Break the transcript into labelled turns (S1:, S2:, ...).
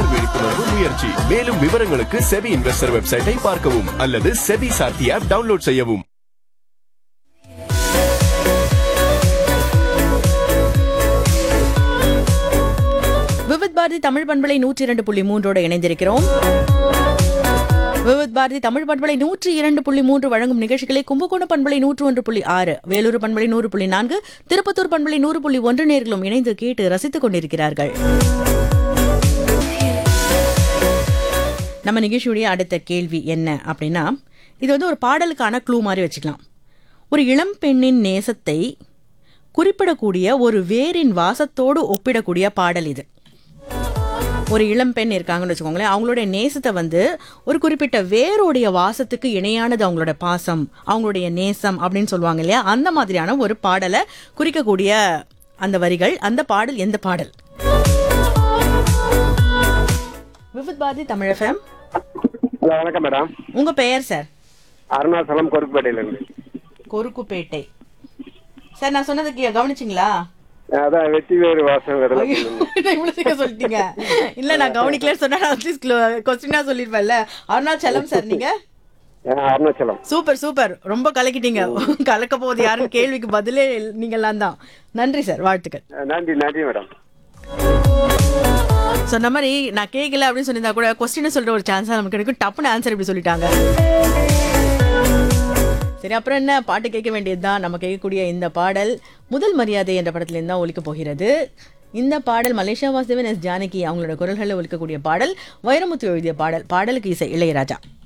S1: தொடர் விழிப்புணர்வு முயற்சி மேலும் விவரங்களுக்கு செபி இன்வெஸ்டர் வெப்சைட்டை பார்க்கவும் அல்லது செபி சார்த்தி ஆப் டவுன்லோட் செய்யவும்
S2: விவித் பாரதி தமிழ் பண்பலை நூற்றி இரண்டு புள்ளி மூன்றோடு இணைந்திருக்கிறோம் விவித் பாரதி தமிழ் பண்பலை நூற்றி இரண்டு புள்ளி மூன்று வழங்கும் நிகழ்ச்சிகளை கும்பகோணம் பண்பலை நூற்று ஒன்று புள்ளி ஆறு வேலூர் பண்பலை நூறு புள்ளி நான்கு திருப்பத்தூர் பண்பலை நூறு புள்ளி ஒன்று நேர்களும் இணைந்து கேட்டு ரசித்துக் கொண்டிருக்கிறார்கள் நம்ம நிகழ்ச்சியுடைய அடுத்த கேள்வி என்ன அப்படின்னா இது வந்து ஒரு பாடலுக்கான க்ளூ மாதிரி வச்சுக்கலாம் ஒரு இளம் பெண்ணின் நேசத்தை குறிப்பிடக்கூடிய ஒரு வேரின் வாசத்தோடு ஒப்பிடக்கூடிய பாடல் இது ஒரு இளம் பெண் இருக்காங்கன்னு வச்சுக்கோங்களேன் அவங்களுடைய நேசத்தை வந்து ஒரு குறிப்பிட்ட வேரோடைய வாசத்துக்கு இணையானது அவங்களோட பாசம் அவங்களுடைய நேசம் அப்படின்னு சொல்லுவாங்க இல்லையா அந்த மாதிரியான ஒரு பாடலை குறிக்கக்கூடிய அந்த வரிகள் அந்த பாடல் எந்த பாடல் விவித் பாரதி தமிழ் எஃப்எம்
S3: ஹலோ வணக்கம் மேடம்
S2: உங்க பெயர் சார்
S3: அருணாச்சலம் கொருக்குப்பேட்டையிலேருந்து
S2: கொருக்குப்பேட்டை சார் நான் சொன்னது கே- கவனிச்சிங்களா
S3: அதான் வெற்றி வேறு வாசம் வரல
S2: ஐயோ, நான் இவ்வளவு சீக்கிரம் சொல்லிட்டீங்க இல்ல நான் கவனிக்கல சொன்னா நான் அட்லீஸ்ட் கொஸ்டினா சொல்லிருப்பேன்ல அருணாச்சலம் சார் நீங்க
S3: அருணாச்சலம்
S2: சூப்பர் சூப்பர் ரொம்ப கலக்கிட்டீங்க கலக்க போகுது யாருன்னு கேள்விக்கு பதிலே நீங்கெல்லாம் தான் நன்றி சார் வாழ்த்துக்கள்
S3: அஹ் நன்றி நன்றி மேடம்
S2: சொன்ன மாதிரி நான் கேட்கல அப்படின்னு சொல்லியிருந்தா கூட கொஸ்டின் சொல்ற ஒரு சான்ஸா நமக்கு கிடைக்கும் டப்புன்னு ஆன்சர் இப்படி சொல்லிட்டாங்க சரி அப்புறம் என்ன பாட்டு கேட்க வேண்டியதுதான் நம்ம கேட்கக்கூடிய இந்த பாடல் முதல் மரியாதை என்ற படத்திலிருந்து தான் ஒலிக்க போகிறது இந்த பாடல் மலேசியா வாசுதேவன் எஸ் ஜானகி அவங்களோட குரல்களில் ஒலிக்கக்கூடிய பாடல் வைரமுத்து எழுதிய பாடல் பாடலுக்கு இசை இளையராஜா